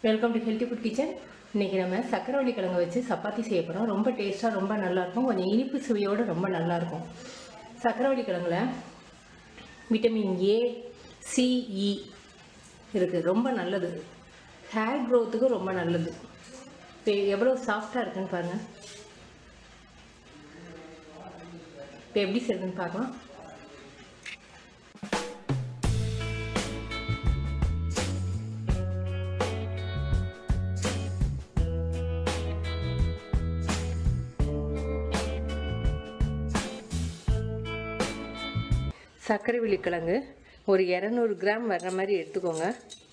welcome to healthy food kitchen இன்றைக்கி நம்ம சக்கரவள்ளி கிழங்கு வச்சு சப்பாத்தி செய்ய போகிறோம் ரொம்ப டேஸ்ட்டாக ரொம்ப நல்லாயிருக்கும் கொஞ்சம் இனிப்பு சுவையோடு ரொம்ப நல்லாயிருக்கும் சக்கரவள்ளி கிழங்குல விட்டமின் ஏ சிஇ இருக்குது ரொம்ப நல்லது ஹேர் க்ரோத்துக்கு ரொம்ப நல்லது இப்போ எவ்வளோ சாஃப்டாக இருக்குன்னு பாருங்கள் இப்போ எப்படி செய்யுதுன்னு பார்க்கலாம் சர்க்கரை விழிக்கிழங்கு ஒரு இரநூறு கிராம் வர்ற மாதிரி எடுத்துக்கோங்க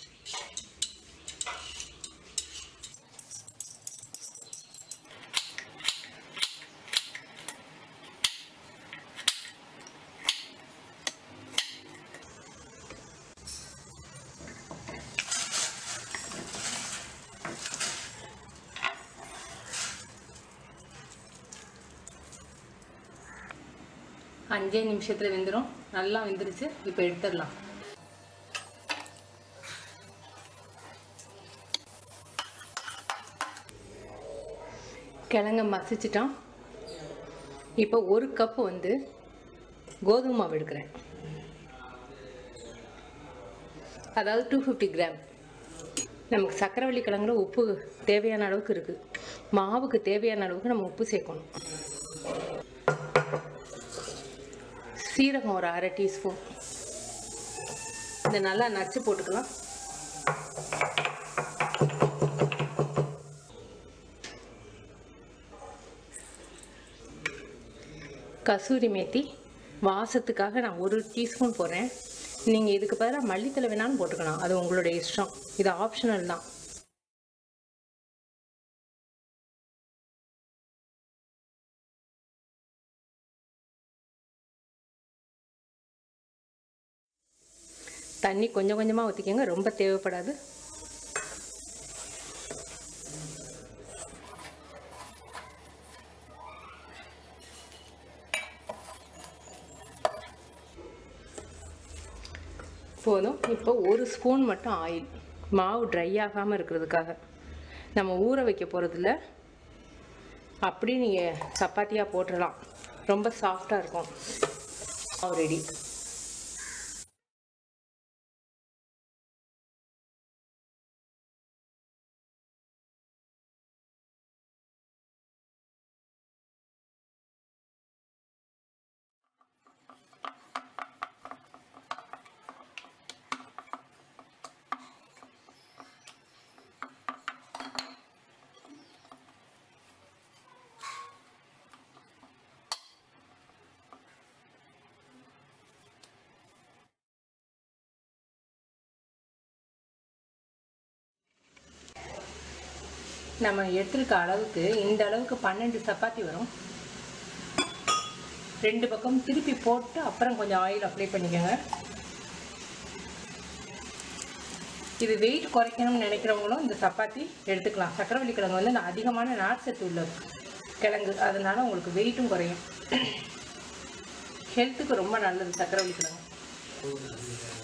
அஞ்சே நிமிஷத்தில் வெந்துடும் நல்லா வெந்துருச்சு இப்போ எடுத்துடலாம் கிழங்க மசிச்சிட்டோம் இப்போ ஒரு கப்பு வந்து கோதுமை மாவு எடுக்கிறேன் அதாவது டூ ஃபிஃப்டி கிராம் நமக்கு சக்கரவள்ளி கிழங்குல உப்பு தேவையான அளவுக்கு இருக்குது மாவுக்கு தேவையான அளவுக்கு நம்ம உப்பு சேர்க்கணும் சீரகம் ஒரு அரை டீஸ்பூன் இதை நல்லா நச்சு போட்டுக்கலாம் கசூரி மேத்தி வாசத்துக்காக நான் ஒரு டீஸ்பூன் போடுறேன் நீங்கள் இதுக்கு பதிலாக மல்லித்தலை வேணாலும் போட்டுக்கலாம் அது உங்களுடைய இஷ்டம் இது ஆப்ஷனல் தான் தண்ணி கொஞ்சம் கொஞ்சமாக ஊற்றிக்கோங்க ரொம்ப தேவைப்படாது போதும் இப்போ ஒரு ஸ்பூன் மட்டும் ஆயில் மாவு ட்ரை ஆகாமல் இருக்கிறதுக்காக நம்ம ஊற வைக்க போகிறதில்ல அப்படி நீங்கள் சப்பாத்தியாக போட்டுடலாம் ரொம்ப சாஃப்டாக இருக்கும் மாவு ரெடி நம்ம எடுத்துருக்க அளவுக்கு இந்த அளவுக்கு பன்னெண்டு சப்பாத்தி வரும் ரெண்டு பக்கம் திருப்பி போட்டு அப்புறம் கொஞ்சம் ஆயில் அப்ளை பண்ணிக்கோங்க இது வெயிட் குறைக்கணும்னு நினைக்கிறவங்களும் இந்த சப்பாத்தி எடுத்துக்கலாம் சக்கரவள்ளி கிழங்கு வந்து நான் அதிகமான நார்ச்சத்து உள்ள கிழங்கு அதனால உங்களுக்கு வெயிட்டும் குறையும் ஹெல்த்துக்கு ரொம்ப நல்லது சக்கரவள்ளி கிழங்கு